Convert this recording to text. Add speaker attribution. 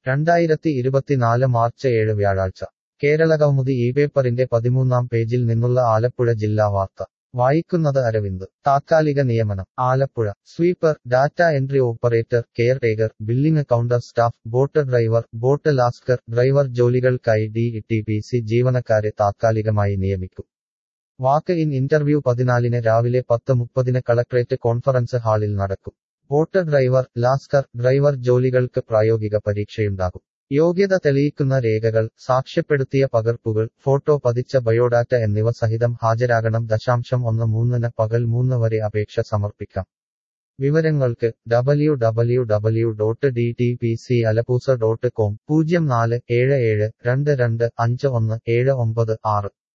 Speaker 1: രണ്ടായിരത്തി ഇരുപത്തിനാല് മാർച്ച് ഏഴ് വ്യാഴാഴ്ച കേരളകൗമുദി ഈ പേപ്പറിന്റെ പതിമൂന്നാം പേജിൽ നിന്നുള്ള ആലപ്പുഴ ജില്ലാ വാർത്ത വായിക്കുന്നത് അരവിന്ദ് താത്കാലിക നിയമനം Alappuzha sweeper data entry operator caretaker billing counter staff boat driver boat lascar driver ജോലികൾക്കായി ഡി ടി പി സി ജീവനക്കാരെ താത്കാലികമായി നിയമിക്കും വാക്ക് ഇൻ ഇന്റർവ്യൂ പതിനാലിന് രാവിലെ പത്ത് മുപ്പതിന് കളക്ട്രേറ്റ് കോൺഫറൻസ് ഹാളിൽ നടക്കും ബോട്ട് ഡ്രൈവർ ലാസ്കർ ഡ്രൈവർ ജോലികൾക്ക് പ്രായോഗിക പരീക്ഷയുണ്ടാകും യോഗ്യത തെളിയിക്കുന്ന രേഖകൾ സാക്ഷ്യപ്പെടുത്തിയ പകർപ്പുകൾ ഫോട്ടോ പതിച്ച ബയോഡാറ്റ എന്നിവ സഹിതം ഹാജരാകണം ദശാംശം ഒന്ന് മൂന്നിന് പകൽ മൂന്ന് വരെ അപേക്ഷ സമർപ്പിക്കാം വിവരങ്ങൾക്ക് W W W dot D T P C Alappuzha dot com പൂജ്യം നാല് ഏഴ് ഏഴ് രണ്ട് രണ്ട് അഞ്ച് ഒന്ന് ഏഴ് ഒമ്പത് ആറ്